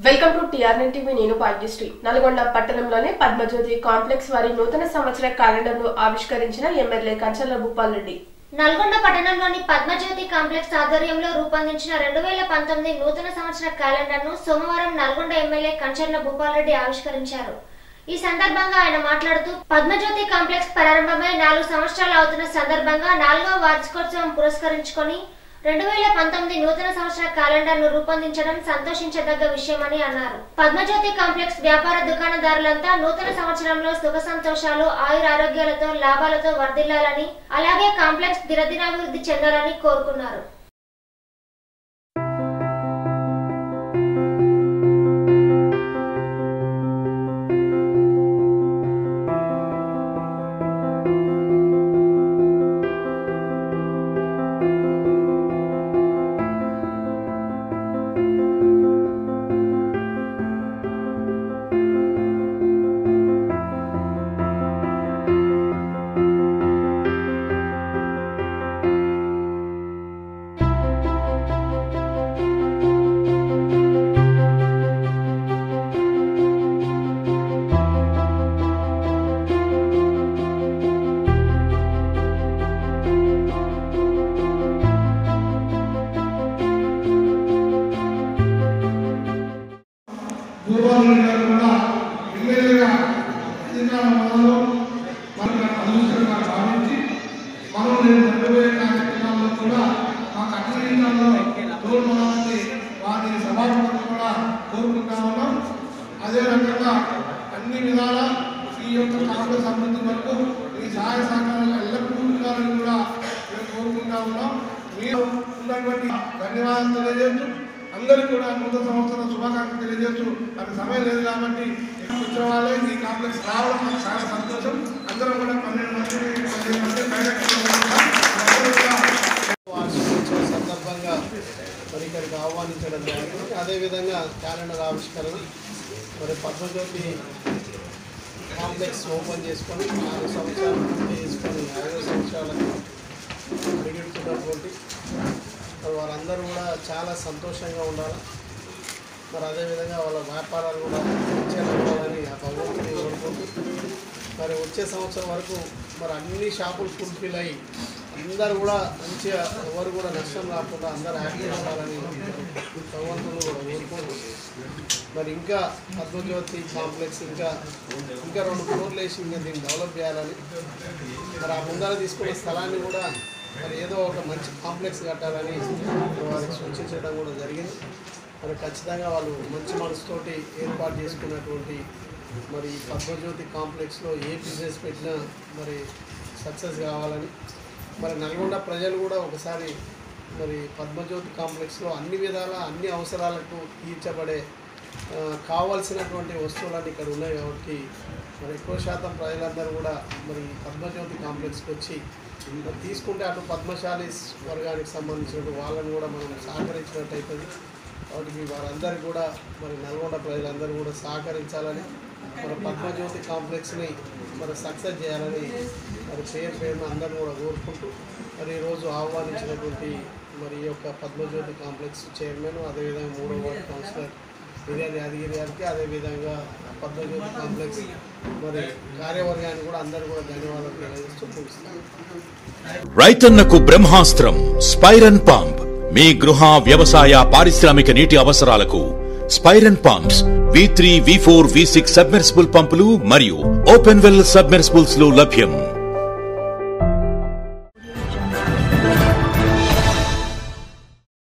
Welcome to TRN TV నేను భాగ్యశ్రీ నల్గొండ పట్టణంలోని Padmajyothi complex వారి నూతన సంవత్సర క్యాలెండర్ ను ఆవిష్కరించిన ఎమ్మెల్యే కంచర్ల భూపాల్ రెడ్డి నల్గొండ పట్టణంలోని పద్మజ్యోతి కాంప్లెక్స్ ఆధ్వర్యంలో రూపొందించిన రెండు వేల పంతొమ్మిది నూతన సంవత్సర క్యాలెండర్ ను సోమవారం నల్గొండ ఎమ్మెల్యే కంచర్ల భూపాల్రెడ్డి ఆవిష్కరించారు ఈ సందర్భంగా ఆయన మాట్లాడుతూ పద్మజ్యోతి కాంప్లెక్స్ ప్రారంభమై నాలుగు సంవత్సరాలు అవుతున్న సందర్భంగా నాలుగవ వార్షికోత్సవం పురస్కరించుకొని రెండు వేల పంతొమ్మిది నూతన సంవత్సర క్యాలెండర్ ను రూపొందించడం సంతోషించదగ్గ విషయమని అన్నారు పద్మజ్యోతి కాంప్లెక్స్ వ్యాపార దుకాణదారులంతా నూతన సంవత్సరంలో సుఖ సంతోషాలు ఆయుర ఆరోగ్యాలతో లాభాలతో వర్ధిల్లాలని అలాగే కాంప్లెక్స్ దినదినాభివృద్ధి చెందాలని కోరుకున్నారు భూపాల్ గారు కూడా ఎమ్మెల్యేగా అధికారం మొదలు మనకు అదృష్టంగా భావించి మనం నేను జరగబోయే కార్యక్రమాల్లో కూడా మా కఠినంలో తోడ్పడాలని వారి సభాపతి కూడా కోరుకుంటా ఉన్నాం అదే రకంగా అన్ని విధాల ఈ యొక్క కాంగ్రెస్ అభివృద్ధి వరకు ఈ సహాయ సహకారాలు ఎల్లప్పుడూ ఉండాలని కూడా మేము కోరుకుంటా ఉన్నాం మీరు ఉన్నటువంటి ధన్యవాదాలు తెలియజేస్తూ అందరికీ కూడా నూతన సంవత్సరం శుభాకాంక్షలు తెలియజేస్తూ అది సమయం లేదు కాబట్టి వచ్చిన వాళ్ళే ఈ కాంప్లెక్స్ రావడం మాకు చాలా సంతోషం అందరం కూడా పన్నెండు మంది పదిహేను మంది కార్యక్రమాలు ఉన్నాం. అందరూ కూడా వార్షికోత్సవం సందర్భంగా మరి ఇక్కడికి ఆహ్వానించడం జరిగింది అదేవిధంగా క్యాలెండర్ ఆవిష్కరణ మరి పద్మజ్యోతి కాంప్లెక్స్ ఓపెన్ చేసుకొని నాలుగు సంవత్సరాలు పూర్తి చేసుకొని ఐదో సంవత్సరాలకు అడిగిస్తున్నటువంటి మరి వారందరూ కూడా చాలా సంతోషంగా ఉండాలి మరి అదేవిధంగా వాళ్ళ వ్యాపారాలు కూడా మంచిగా నడవాలని ఆ భగవంతుని కోరుకుంటూ మరి వచ్చే సంవత్సరం వరకు మరి అన్ని షాపులు ఫుల్ఫిల్ అయ్యి అందరూ కూడా మంచిగా ఎవరు కూడా నష్టం రాకుండా అందరూ హ్యాపీగా ఉండాలని భగవంతుని కూడా కోరుకుంటూ మరి ఇంకా పద్మజ్యోతి కాంప్లెక్స్ ఇంకా ఇంకా రెండు ఫ్లోర్లు వేసి ఇంకా దీన్ని డెవలప్ చేయాలని మరి ఆ ముందర తీసుకున్న స్థలాన్ని కూడా మరి ఏదో ఒక మంచి కాంప్లెక్స్ కట్టాలని వారికి సూచించడం కూడా జరిగింది మరి ఖచ్చితంగా వాళ్ళు మంచి మనసుతోటి ఏర్పాటు చేసుకున్నటువంటి మరి ఈ పద్మజ్యోతి కాంప్లెక్స్లో ఏ బిజినెస్ పెట్టినా మరి సక్సెస్ కావాలని మరి నల్గొండ ప్రజలు కూడా ఒకసారి మరి పద్మజ్యోతి కాంప్లెక్స్లో అన్ని విధాల అన్ని అవసరాలకు తీర్చబడే ఆ, కావాల్సినటువంటి వస్తువులన్నీ ఇక్కడ ఉన్నాయి కాబట్టి మరి ఎక్కువ శాతం ప్రజలందరూ కూడా మరి పద్మజ్యోతి కాంప్లెక్స్కి వచ్చి మరి తీసుకుంటే అటు పద్మశాలీస్ వర్గానికి సంబంధించిన వాళ్ళని కూడా మనం సహకరించినట్టు అవుతుంది కాబట్టి వారందరికీ కూడా మరి నల్గొండ ప్రజలందరూ కూడా సహకరించాలని మన పద్మజ్యోతి కాంప్లెక్స్ని మరి సక్సెస్ చేయాలని మరి పేరు పేరున అందరిని కూడా కోరుకుంటూ మరి ఈరోజు ఆహ్వానించినటువంటి మరి ఈ యొక్క పద్మజ్యోతి కాంప్లెక్స్ చైర్మన్ అదేవిధంగా మూడో వార్డు కౌన్సిలర్ బిర్యానీ యాదగిరి గారికి అదేవిధంగా పద్మజ్యోతి కాంప్లెక్స్ మరి కార్యవర్గానికి కూడా అందరూ కూడా ధన్యవాదాలు తెలియజేస్తూ ముగిస్తాను రైతన్నకు బ్రహ్మాస్త్రం స్పైరన్ పంప్ మీ గృహ వ్యవసాయ పారిశ్రామిక నీటి అవసరాలకు స్పైరన్ pumps V three V four V six submersible పంపులు మరియు ఓపెన్ వెల్ సబ్మెర్సిబుల్స్ లో లభ్యం